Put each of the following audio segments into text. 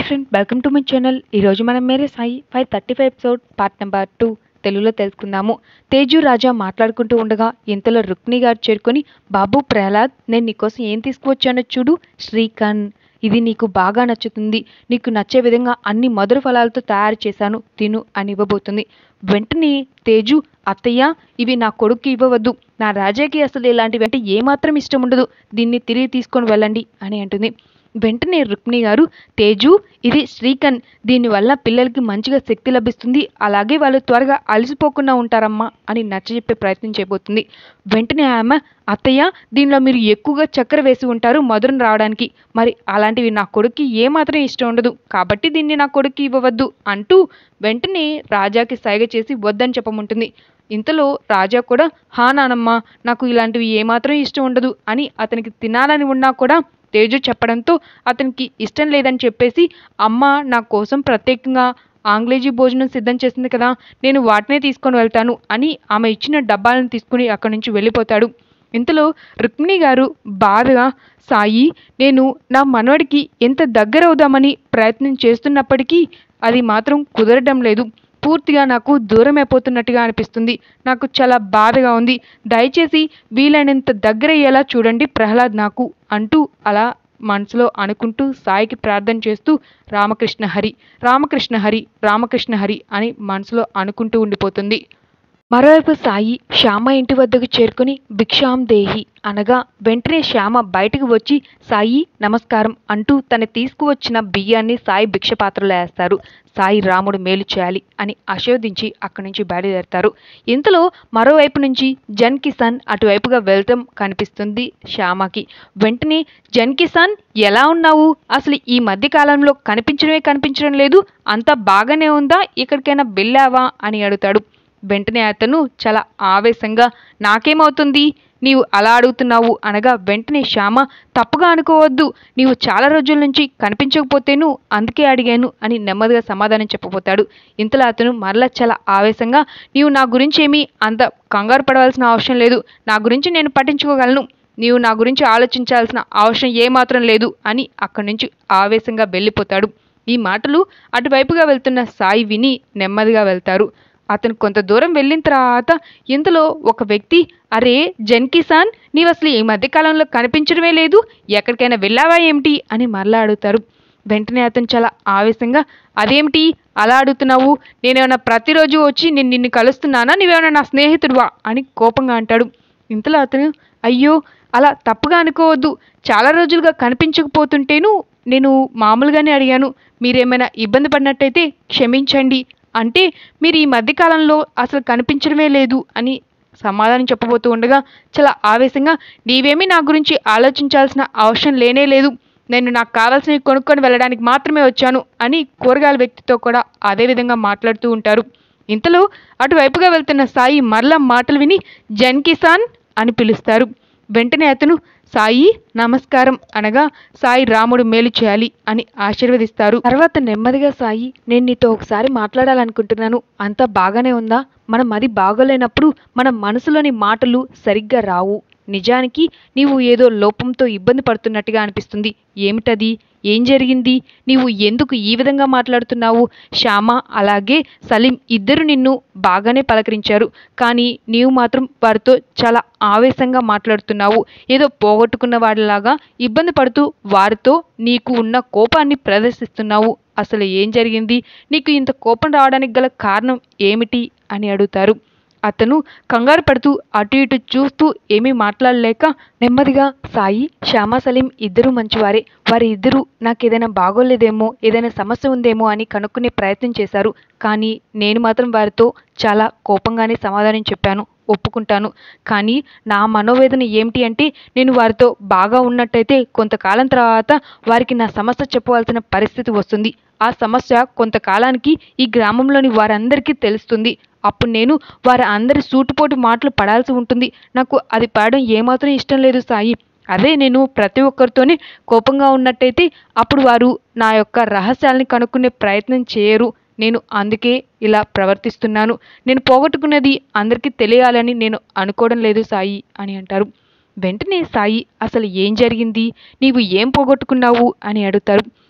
friend welcome to my channel ఈరోజు మనం Mere Sai five thirty five episode part number two తెలుగులో తెలుసుకుందాము తేజు రాజా మాట్లాడుకుంటూ ఉండగా ఇంతలో రుక్మిణి గారు చేరుకొని బాబు ప్రహ్లాద్ నేను నీకోసం ఏం తీసుకువచ్చానో చూడు శ్రీకన్ ఇది నీకు బాగా నచ్చుతుంది నీకు నచ్చే విధంగా అన్ని మధుర ఫలాలతో తయారు చేశాను తిను అని ఇవ్వబోతుంది వెంటనే తేజు అత్తయ్య ఇవి నా కొడుక్కి ఇవ్వవద్దు నా రాజాకి అసలు ఇలాంటివి అంటే ఏమాత్రం ఇష్టం ఉండదు దీన్ని తిరిగి తీసుకొని వెళ్ళండి అని అంటుంది వెంటనే రుక్మిణి గారు తేజు ఇది శ్రీకన్ దీనివల్ల పిల్లలకి మంచిగా శక్తి లభిస్తుంది అలాగే వాళ్ళు త్వరగా అలసిపోకుండా ఉంటారమ్మా అని నచ్చజెప్పే ప్రయత్నం చేయబోతుంది వెంటనే ఆమె అత్తయ్య దీనిలో మీరు ఎక్కువగా చక్కెర వేసి ఉంటారు మధురం రావడానికి మరి అలాంటివి నా కొడుక్కి ఏమాత్రం ఇష్టం ఉండదు కాబట్టి దీన్ని నా కొడుక్కి ఇవ్వవద్దు అంటూ వెంటనే రాజాకి సైగ చేసి వద్దని చెప్పమంటుంది ఇంతలో రాజా కూడా హా నానమ్మ నాకు ఇలాంటివి ఏమాత్రం ఇష్టం ఉండదు అని అతనికి తినాలని ఉన్నా కూడా తేజు చెప్పడంతో అతనికి ఇష్టం లేదని చెప్పేసి అమ్మ నా కోసం ప్రత్యేకంగా ఆంగ్లేజీ భోజనం సిద్ధం చేసింది కదా నేను వాటినే తీసుకొని వెళ్తాను అని ఆమె ఇచ్చిన డబ్బాలను తీసుకుని అక్కడి నుంచి వెళ్ళిపోతాడు ఇంతలో రుక్మిణి గారు బాధగా సాయి నేను నా మనవడికి ఎంత దగ్గర అవుదామని ప్రయత్నం చేస్తున్నప్పటికీ అది మాత్రం కుదరడం లేదు పూర్తిగా నాకు దూరం అయిపోతున్నట్టుగా అనిపిస్తుంది నాకు చాలా బాధగా ఉంది దయచేసి వీలైనంత దగ్గర అయ్యేలా చూడండి ప్రహ్లాద్ నాకు అంటూ అలా మనసులో అనుకుంటూ సాయికి ప్రార్థన చేస్తూ రామకృష్ణ హరి రామకృష్ణ హరి రామకృష్ణ హరి అని మనసులో అనుకుంటూ ఉండిపోతుంది మరోవైపు సాయి శ్యామ ఇంటి వద్దకు చేరుకుని భిక్షాం దేహి అనగా వెంటనే శ్యామ బయటకు వచ్చి సాయి నమస్కారం అంటూ తను తీసుకువచ్చిన బియ్యాన్ని సాయి భిక్ష పాత్రలో వేస్తారు సాయి రాముడు మేలు చేయాలి అని ఆశీర్వదించి అక్కడి నుంచి బయలుదేరతారు ఇంతలో మరోవైపు నుంచి జన్ కిసాన్ అటువైపుగా వెళ్తాం కనిపిస్తుంది శ్యామకి వెంటనే జన్ కిసాన్ ఎలా ఉన్నావు అసలు ఈ మధ్య కాలంలో కనిపించడమే కనిపించడం లేదు అంతా బాగానే ఉందా ఇక్కడికైనా వెళ్ళావా అని అడుగుతాడు వెంటనే అతను చాలా ఆవేశంగా నాకేమవుతుంది నీవు అలా అడుగుతున్నావు అనగా వెంటనే శ్యామ తప్పుగా అనుకోవద్దు నీవు చాలా రోజుల నుంచి కనిపించకపోతేను అందుకే అడిగాను అని నెమ్మదిగా సమాధానం చెప్పబోతాడు ఇంతలో అతను మరలా చాలా ఆవేశంగా నీవు నా గురించి ఏమీ అంత కంగారు పడవలసిన అవసరం లేదు నా గురించి నేను పట్టించుకోగలను నీవు నా గురించి ఆలోచించాల్సిన అవసరం ఏమాత్రం లేదు అని అక్కడి నుంచి ఆవేశంగా వెళ్ళిపోతాడు ఈ మాటలు అటువైపుగా వెళ్తున్న సాయి విని నెమ్మదిగా వెళ్తారు అతను కొంత దూరం వెళ్ళిన తర్వాత ఇంతలో ఒక వ్యక్తి అరే జన్ కిసాన్ నీవు అసలు ఈ మధ్యకాలంలో కనిపించడమే లేదు ఎక్కడికైనా వెళ్ళావా ఏమిటి అని మరలా అడుగుతారు వెంటనే అతను చాలా ఆవేశంగా అదేమిటి అలా అడుగుతున్నావు నేనేమైనా ప్రతిరోజు వచ్చి నేను నిన్ను కలుస్తున్నానా నీవేమైనా నా స్నేహితుడువా అని కోపంగా అంటాడు ఇంతలో అతను అయ్యో అలా తప్పుగా అనుకోవద్దు చాలా రోజులుగా కనిపించకపోతుంటేను నేను మామూలుగానే అడిగాను మీరేమైనా ఇబ్బంది పడినట్టయితే క్షమించండి అంటే మీరు ఈ మధ్యకాలంలో అసలు కనిపించడమే లేదు అని సమాధానం చెప్పబోతూ ఉండగా చాలా ఆవేశంగా నీవేమీ నా గురించి ఆలోచించాల్సిన అవసరం లేనే లేదు నేను నాకు కావాల్సినవి కొనుక్కొని వెళ్ళడానికి మాత్రమే వచ్చాను అని కూరగాయల వ్యక్తితో కూడా అదే విధంగా మాట్లాడుతూ ఉంటారు ఇంతలో అటువైపుగా వెళ్తున్న సాయి మరల మాటలు విని జన్ కిసాన్ అని పిలుస్తారు వెంటనే అతను సాయి నమస్కారం అనగా సాయి రాముడు మేలు చేయాలి అని ఆశీర్వదిస్తారు తర్వాత నెమ్మదిగా సాయి నేను నీతో ఒకసారి మాట్లాడాలనుకుంటున్నాను అంతా బాగానే ఉందా మనం అది బాగోలేనప్పుడు మన మనసులోని మాటలు సరిగ్గా రావు నిజానికి నీవు ఏదో లోపంతో ఇబ్బంది పడుతున్నట్టుగా అనిపిస్తుంది ఏమిటది ఏం జరిగింది నీవు ఎందుకు ఈ విధంగా మాట్లాడుతున్నావు శ్యామ అలాగే సలీం ఇద్దరు నిన్ను బాగానే పలకరించారు కానీ నీవు మాత్రం వారితో చాలా ఆవేశంగా మాట్లాడుతున్నావు ఏదో పోగొట్టుకున్న వాడిలాగా ఇబ్బంది పడుతూ వారితో నీకు ఉన్న కోపాన్ని ప్రదర్శిస్తున్నావు అసలు ఏం జరిగింది నీకు ఇంత కోపం రావడానికి గల కారణం ఏమిటి అని అడుగుతారు అతను కంగారు పడుతూ అటు ఇటు చూస్తూ ఏమీ మాట్లాడలేక నెమ్మదిగా సాయి శ్యామ సలీం ఇద్దరు మంచివారే వారి ఇద్దరు నాకు ఏదైనా బాగోలేదేమో ఏదైనా సమస్య ఉందేమో అని కనుక్కునే ప్రయత్నం చేశారు కానీ నేను మాత్రం వారితో చాలా కోపంగానే సమాధానం చెప్పాను ఒప్పుకుంటాను కానీ నా మనోవేదన ఏమిటి అంటే నేను వారితో బాగా ఉన్నట్టయితే కొంతకాలం తర్వాత వారికి నా సమస్య చెప్పవలసిన పరిస్థితి వస్తుంది ఆ సమస్య కొంతకాలానికి ఈ గ్రామంలోని వారందరికీ తెలుస్తుంది అప్పుడు నేను వారి అందరి సూటుపోటు మాటలు పడాల్సి ఉంటుంది నాకు అది పడడం ఏమాత్రం ఇష్టం లేదు సాయి అదే నేను ప్రతి ఒక్కరితోనే కోపంగా ఉన్నట్టయితే అప్పుడు వారు నా యొక్క రహస్యాల్ని కనుక్కునే ప్రయత్నం చేయరు నేను అందుకే ఇలా ప్రవర్తిస్తున్నాను నేను పోగొట్టుకున్నది అందరికీ తెలియాలని నేను అనుకోవడం లేదు సాయి అని అంటారు వెంటనే సాయి అసలు ఏం జరిగింది నీవు ఏం పోగొట్టుకున్నావు అని అడుగుతారు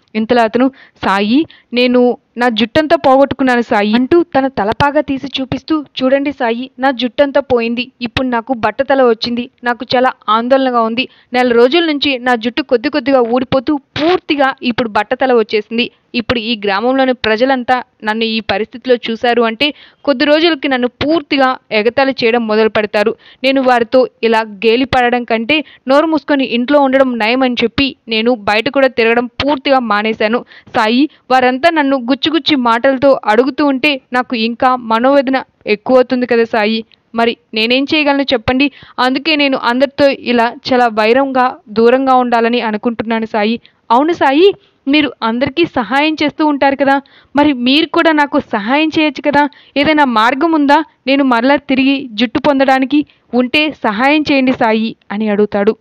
ఇంతలో అతను సాయి నేను నా జుట్టంతా పోగొట్టుకున్నాను సాయి అంటూ తన తలపాగా తీసి చూపిస్తూ చూడండి సాయి నా జుట్టంతా పోయింది ఇప్పుడు నాకు బట్టతల వచ్చింది నాకు చాలా ఆందోళనగా ఉంది నెల రోజుల నుంచి నా జుట్టు కొద్ది కొద్దిగా ఊడిపోతూ పూర్తిగా ఇప్పుడు బట్టతల వచ్చేసింది ఇప్పుడు ఈ గ్రామంలోని ప్రజలంతా నన్ను ఈ పరిస్థితిలో చూశారు అంటే కొద్ది రోజులకి నన్ను పూర్తిగా ఎగతాళి చేయడం మొదలు పెడతారు నేను వారితో ఇలా గేలి పడడం కంటే నోరు మూసుకొని ఇంట్లో ఉండడం నయం అని చెప్పి నేను బయట కూడా తిరగడం పూర్తిగా మానేశాను సాయి వారంతా నన్ను గుచ్చిగుచ్చి మాటలతో అడుగుతూ ఉంటే నాకు ఇంకా మనోవేదన ఎక్కువ అవుతుంది కదా సాయి మరి నేనేం చేయగలను చెప్పండి అందుకే నేను అందరితో ఇలా చాలా వైరంగా దూరంగా ఉండాలని అనుకుంటున్నాను సాయి అవును సాయి మీరు అందరికీ సహాయం చేస్తూ ఉంటారు కదా మరి మీరు కూడా నాకు సహాయం చేయొచ్చు కదా ఏదైనా మార్గం ఉందా నేను మరలా తిరిగి జుట్టు పొందడానికి ఉంటే సహాయం చేయండి సాయి అని అడుగుతాడు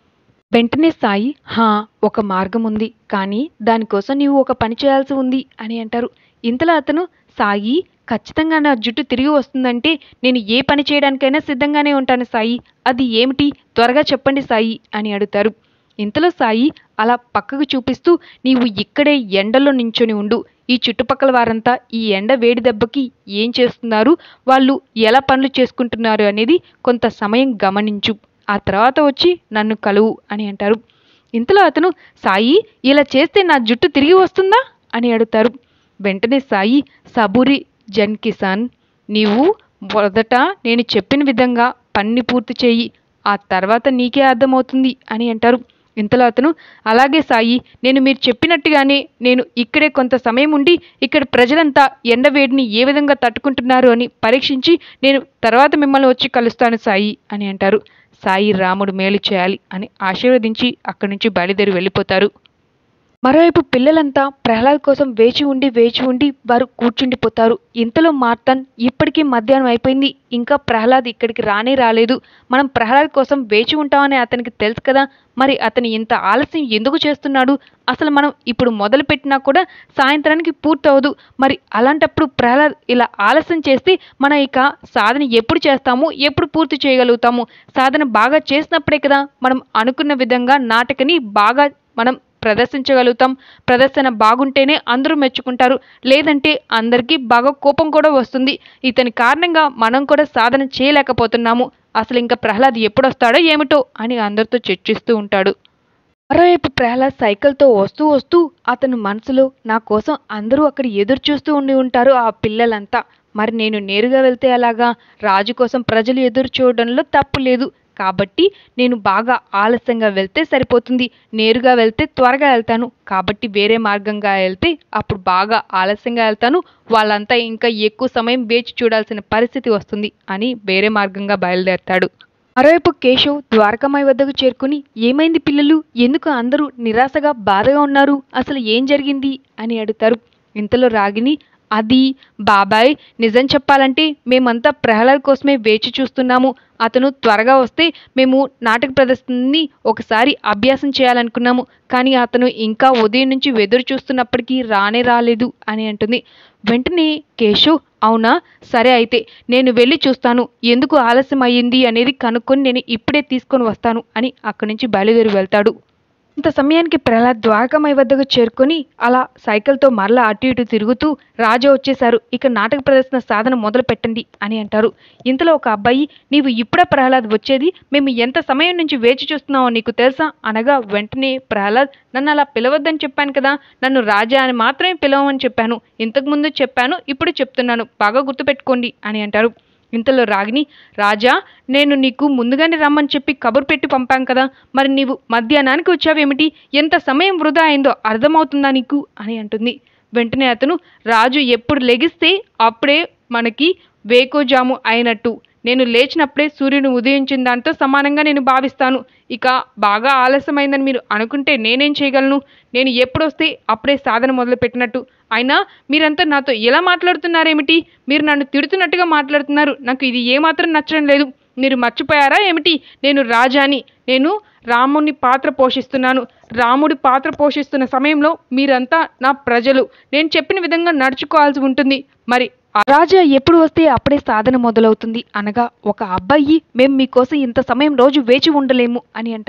వెంటనే సాయి హా ఒక మార్గం ఉంది కానీ దానికోసం నీవు ఒక పని చేయాల్సి ఉంది అని అంటారు ఇంతలో అతను సాయి ఖచ్చితంగా నా జుట్టు తిరిగి వస్తుందంటే నేను ఏ పని చేయడానికైనా సిద్ధంగానే ఉంటాను సాయి అది ఏమిటి త్వరగా చెప్పండి సాయి అని అడుగుతారు ఇంతలో సాయి అలా పక్కకు చూపిస్తూ నీవు ఇక్కడే ఎండలో నించొని ఉండు ఈ చుట్టుపక్కల వారంతా ఈ ఎండ వేడి దెబ్బకి ఏం చేస్తున్నారు వాళ్ళు ఎలా పనులు చేసుకుంటున్నారు అనేది కొంత సమయం గమనించు ఆ తర్వాత వచ్చి నన్ను కలువు అని అంటారు ఇంతలో అతను సాయి ఇలా చేస్తే నా జుట్టు తిరిగి వస్తుందా అని అడుగుతారు వెంటనే సాయి సబూరి జన్ కిసాన్ నీవు మొదట నేను చెప్పిన విధంగా పని పూర్తి చేయి ఆ తర్వాత నీకే అర్థమవుతుంది అని అంటారు ఇంతలో అతను అలాగే సాయి నేను మీరు చెప్పినట్టుగానే నేను ఇక్కడే కొంత సమయం ఉండి ఇక్కడ ప్రజలంతా ఎండవేడిని ఏ విధంగా తట్టుకుంటున్నారు అని పరీక్షించి నేను తర్వాత మిమ్మల్ని వచ్చి కలుస్తాను సాయి అని అంటారు సాయి రాముడు మేలు చేయాలి అని ఆశీర్వదించి అక్కడి నుంచి బయలుదేరి వెళ్ళిపోతారు మరోవైపు పిల్లలంతా ప్రహ్లాద్ కోసం వేచి ఉండి వేచి ఉండి వారు కూర్చుండిపోతారు ఇంతలో మార్తన్ ఇప్పటికీ మధ్యాహ్నం అయిపోయింది ఇంకా ప్రహ్లాద్ ఇక్కడికి రానే రాలేదు మనం ప్రహ్లాద్ కోసం వేచి ఉంటామని అతనికి తెలుసు కదా మరి అతను ఇంత ఆలస్యం ఎందుకు చేస్తున్నాడు అసలు మనం ఇప్పుడు మొదలు పెట్టినా కూడా సాయంత్రానికి పూర్తవదు మరి అలాంటప్పుడు ప్రహ్లాద్ ఇలా ఆలస్యం చేస్తే మనం ఇక సాధన ఎప్పుడు చేస్తాము ఎప్పుడు పూర్తి చేయగలుగుతాము సాధన బాగా చేసినప్పుడే కదా మనం అనుకున్న విధంగా నాటకని బాగా మనం ప్రదర్శించగలుగుతాం ప్రదర్శన బాగుంటేనే అందరూ మెచ్చుకుంటారు లేదంటే అందరికీ బాగా కోపం కూడా వస్తుంది ఇతని కారణంగా మనం కూడా సాధన చేయలేకపోతున్నాము అసలు ఇంకా ప్రహ్లాద్ ఎప్పుడు వస్తాడో ఏమిటో అని అందరితో చర్చిస్తూ ఉంటాడు మరోవైపు ప్రహ్లాద్ సైకిల్తో వస్తూ వస్తూ అతను మనసులో నా కోసం అందరూ అక్కడ ఎదురు చూస్తూ ఉండి ఉంటారు ఆ పిల్లలంతా మరి నేను నేరుగా వెళ్తే అలాగా రాజు కోసం ప్రజలు ఎదురు చూడడంలో తప్పు లేదు కాబట్టి నేను బాగా ఆలస్యంగా వెళ్తే సరిపోతుంది నేరుగా వెళ్తే త్వరగా వెళ్తాను కాబట్టి వేరే మార్గంగా వెళ్తే అప్పుడు బాగా ఆలస్యంగా వెళ్తాను వాళ్ళంతా ఇంకా ఎక్కువ సమయం వేచి చూడాల్సిన పరిస్థితి వస్తుంది అని వేరే మార్గంగా బయలుదేరతాడు మరోవైపు కేశవ్ ద్వారకామాయి వద్దకు చేరుకుని ఏమైంది పిల్లలు ఎందుకు అందరూ నిరాశగా బాధగా ఉన్నారు అసలు ఏం జరిగింది అని అడుగుతారు ఇంతలో రాగిని అది బాబాయ్ నిజం చెప్పాలంటే మేమంతా ప్రహ్లాద్ కోసమే వేచి చూస్తున్నాము అతను త్వరగా వస్తే మేము నాటక ప్రదర్శనని ఒకసారి అభ్యాసం చేయాలనుకున్నాము కానీ అతను ఇంకా ఉదయం నుంచి వెదురు చూస్తున్నప్పటికీ రానే రాలేదు అని అంటుంది వెంటనే కేశవ్ అవునా సరే అయితే నేను వెళ్ళి చూస్తాను ఎందుకు ఆలస్యం అయ్యింది అనేది కనుక్కొని నేను ఇప్పుడే తీసుకొని వస్తాను అని అక్కడి నుంచి బయలుదేరి వెళ్తాడు ఇంత సమయానికి ప్రహ్లాద్ ద్వారకామాయి వద్దకు చేరుకొని అలా సైకిల్తో మరలా అటు ఇటు తిరుగుతూ రాజా వచ్చేశారు ఇక నాటక ప్రదర్శన సాధన మొదలు పెట్టండి అని అంటారు ఇంతలో ఒక అబ్బాయి నీవు ఇప్పుడే ప్రహ్లాద్ వచ్చేది మేము ఎంత సమయం నుంచి వేచి చూస్తున్నామో నీకు తెలుసా అనగా వెంటనే ప్రహ్లాద్ నన్ను అలా పిలవద్దని చెప్పాను కదా నన్ను రాజా అని మాత్రమే పిలవమని చెప్పాను ఇంతకుముందు చెప్పాను ఇప్పుడు చెప్తున్నాను బాగా గుర్తుపెట్టుకోండి అని అంటారు ఇంతలో రాగిని రాజా నేను నీకు ముందుగానే రమ్మని చెప్పి కబురు పెట్టి పంపాం కదా మరి నీవు మధ్యాహ్నానికి వచ్చావేమిటి ఎంత సమయం వృధా అయిందో అర్థమవుతుందా నీకు అని అంటుంది వెంటనే అతను రాజు ఎప్పుడు లెగిస్తే అప్పుడే మనకి వేకోజాము అయినట్టు నేను లేచినప్పుడే సూర్యుడు ఉదయించిన దాంతో సమానంగా నేను భావిస్తాను ఇక బాగా ఆలస్యమైందని మీరు అనుకుంటే నేనేం చేయగలను నేను ఎప్పుడు వస్తే అప్పుడే సాధన మొదలుపెట్టినట్టు అయినా మీరంతా నాతో ఎలా మాట్లాడుతున్నారేమిటి మీరు నన్ను తిడుతున్నట్టుగా మాట్లాడుతున్నారు నాకు ఇది ఏమాత్రం నచ్చడం లేదు మీరు మర్చిపోయారా ఏమిటి నేను రాజాని నేను రాముని పాత్ర పోషిస్తున్నాను రాముడి పాత్ర పోషిస్తున్న సమయంలో మీరంతా నా ప్రజలు నేను చెప్పిన విధంగా నడుచుకోవాల్సి ఉంటుంది మరి ఆ రాజా ఎప్పుడు వస్తే అప్పుడే సాధన మొదలవుతుంది అనగా ఒక అబ్బాయి మేం మీకోసం ఇంత సమయం రోజు వేచి ఉండలేము అని అంటారు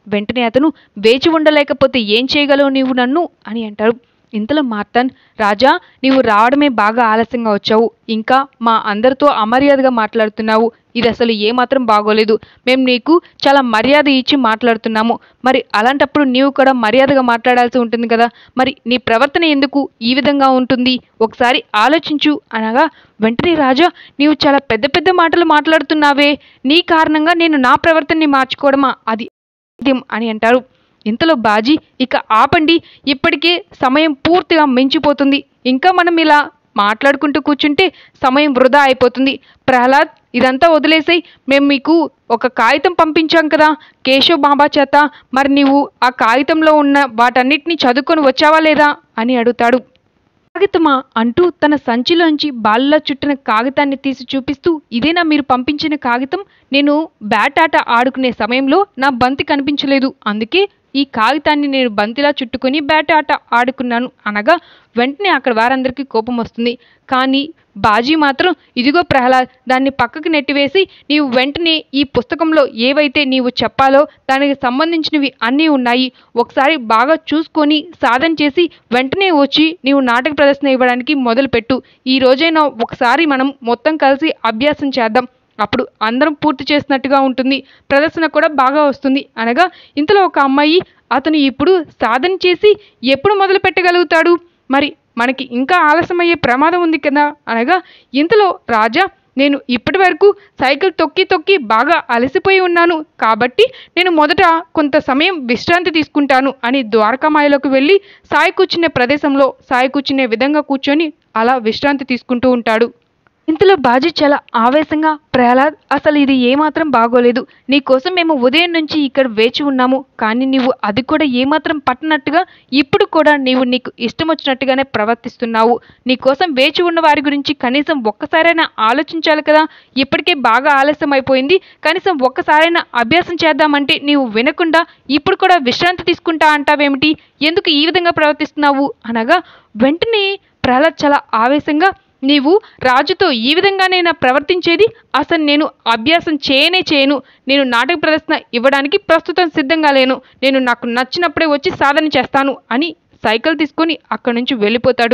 వెంటనే అతను వేచి ఉండలేకపోతే ఏం చేయగలవు నీవు నన్ను అని అంటారు ఇంతలో మార్తాన్ రాజా నీవు రావడమే బాగా ఆలస్యంగా వచ్చావు ఇంకా మా అందరితో అమర్యాదగా మాట్లాడుతున్నావు ఇది అసలు ఏమాత్రం బాగోలేదు మేము నీకు చాలా మర్యాద ఇచ్చి మాట్లాడుతున్నాము మరి అలాంటప్పుడు నీవు కూడా మర్యాదగా మాట్లాడాల్సి ఉంటుంది కదా మరి నీ ప్రవర్తన ఎందుకు ఈ విధంగా ఉంటుంది ఒకసారి ఆలోచించు అనగా వెంటనే రాజా నీవు చాలా పెద్ద పెద్ద మాటలు మాట్లాడుతున్నావే నీ కారణంగా నేను నా ప్రవర్తనని మార్చుకోవడమా అది సాధ్యం అని అంటారు ఇంతలో బాజీ ఇక ఆపండి ఇప్పటికే సమయం పూర్తిగా మించిపోతుంది ఇంకా మనం ఇలా మాట్లాడుకుంటూ కూర్చుంటే సమయం వృధా అయిపోతుంది ప్రహ్లాద్ ఇదంతా వదిలేసాయి మేము మీకు ఒక కాగితం పంపించాం కదా కేశవ్ బాబా చేత మరి నీవు ఆ కాగితంలో ఉన్న వాటన్నిటిని చదువుకొని వచ్చావా లేదా అని అడుగుతాడు కాగితమా అంటూ తన సంచిలోంచి బాల్లో చుట్టిన కాగితాన్ని తీసి చూపిస్తూ ఇదేనా మీరు పంపించిన కాగితం నేను బ్యాట్ ఆట ఆడుకునే సమయంలో నా బంతి కనిపించలేదు అందుకే ఈ కాగితాన్ని నేను బంతిలా చుట్టుకొని బ్యాట్ ఆట ఆడుకున్నాను అనగా వెంటనే అక్కడ వారందరికీ కోపం వస్తుంది కానీ బాజీ మాత్రం ఇదిగో ప్రహ్లాద్ దాన్ని పక్కకు నెట్టివేసి నీవు వెంటనే ఈ పుస్తకంలో ఏవైతే నీవు చెప్పాలో దానికి సంబంధించినవి అన్నీ ఉన్నాయి ఒకసారి బాగా చూసుకొని సాధన చేసి వెంటనే వచ్చి నీవు నాటక ప్రదర్శన ఇవ్వడానికి మొదలుపెట్టు ఈ రోజైనా ఒకసారి మనం మొత్తం కలిసి అభ్యాసం చేద్దాం అప్పుడు అందరం పూర్తి చేసినట్టుగా ఉంటుంది ప్రదర్శన కూడా బాగా వస్తుంది అనగా ఇంతలో ఒక అమ్మాయి అతను ఇప్పుడు సాధన చేసి ఎప్పుడు మొదలు పెట్టగలుగుతాడు మరి మనకి ఇంకా ఆలస్యమయ్యే ప్రమాదం ఉంది కదా అనగా ఇంతలో రాజా నేను ఇప్పటి వరకు సైకిల్ తొక్కి తొక్కి బాగా అలసిపోయి ఉన్నాను కాబట్టి నేను మొదట కొంత సమయం విశ్రాంతి తీసుకుంటాను అని ద్వారకామాయలోకి వెళ్ళి సాయి కూర్చునే ప్రదేశంలో సాయి కూర్చునే విధంగా కూర్చొని అలా విశ్రాంతి తీసుకుంటూ ఉంటాడు ఇంతలో బాజీ చాలా ఆవేశంగా ప్రహ్లాద్ అసలు ఇది ఏమాత్రం బాగోలేదు నీకోసం మేము ఉదయం నుంచి ఇక్కడ వేచి ఉన్నాము కానీ నీవు అది కూడా ఏమాత్రం పట్టనట్టుగా ఇప్పుడు కూడా నీవు నీకు ఇష్టం వచ్చినట్టుగానే ప్రవర్తిస్తున్నావు నీకోసం వేచి ఉన్న వారి గురించి కనీసం ఒక్కసారైనా ఆలోచించాలి కదా ఇప్పటికే బాగా ఆలస్యం అయిపోయింది కనీసం ఒక్కసారైనా అభ్యాసం చేద్దామంటే నీవు వినకుండా ఇప్పుడు కూడా విశ్రాంతి తీసుకుంటా అంటావేమిటి ఎందుకు ఈ విధంగా ప్రవర్తిస్తున్నావు అనగా వెంటనే ప్రహ్లాద్ చాలా ఆవేశంగా నీవు రాజుతో ఈ విధంగానైనా ప్రవర్తించేది అసలు నేను అభ్యాసం చేయనే చేయను నేను నాటక ప్రదర్శన ఇవ్వడానికి ప్రస్తుతం సిద్ధంగా లేను నేను నాకు నచ్చినప్పుడే వచ్చి సాధన చేస్తాను అని సైకిల్ తీసుకొని అక్కడి నుంచి వెళ్ళిపోతాడు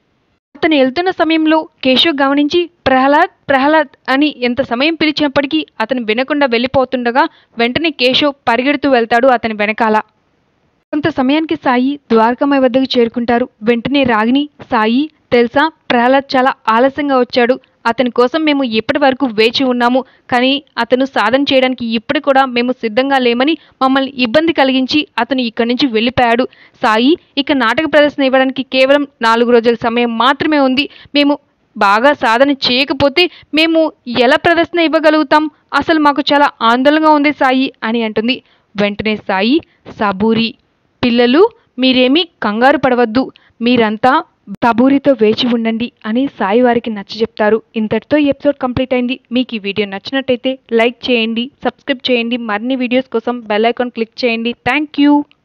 అతను వెళ్తున్న సమయంలో కేశవ్ గమనించి ప్రహ్లాద్ ప్రహ్లాద్ అని ఎంత సమయం పిలిచినప్పటికీ అతను వినకుండా వెళ్ళిపోతుండగా వెంటనే కేశవ్ పరిగెడుతూ వెళ్తాడు అతని వెనకాల కొంత సమయానికి సాయి ద్వారకామాయి వద్దకు చేరుకుంటారు వెంటనే రాగిని సాయి తెలుసా ప్రహ్లాద్ చాలా ఆలస్యంగా వచ్చాడు అతని కోసం మేము ఇప్పటి వరకు వేచి ఉన్నాము కానీ అతను సాధన చేయడానికి ఇప్పుడు కూడా మేము సిద్ధంగా లేమని మమ్మల్ని ఇబ్బంది కలిగించి అతను ఇక్కడి నుంచి వెళ్ళిపోయాడు సాయి ఇక నాటక ప్రదర్శన ఇవ్వడానికి కేవలం నాలుగు రోజుల సమయం మాత్రమే ఉంది మేము బాగా సాధన చేయకపోతే మేము ఎలా ప్రదర్శన ఇవ్వగలుగుతాం అసలు మాకు చాలా ఆందోళనగా ఉంది సాయి అని అంటుంది వెంటనే సాయి సబూరి పిల్లలు మీరేమీ కంగారు పడవద్దు మీరంతా సబూరితో వేచి ఉండండి అని సాయి వారికి నచ్చ చెప్తారు ఇంతటితో ఈ ఎపిసోడ్ కంప్లీట్ అయింది మీకు ఈ వీడియో నచ్చినట్టయితే లైక్ చేయండి సబ్స్క్రైబ్ చేయండి మరిన్ని వీడియోస్ కోసం బెల్ ఐకాన్ క్లిక్ చేయండి థ్యాంక్ యూ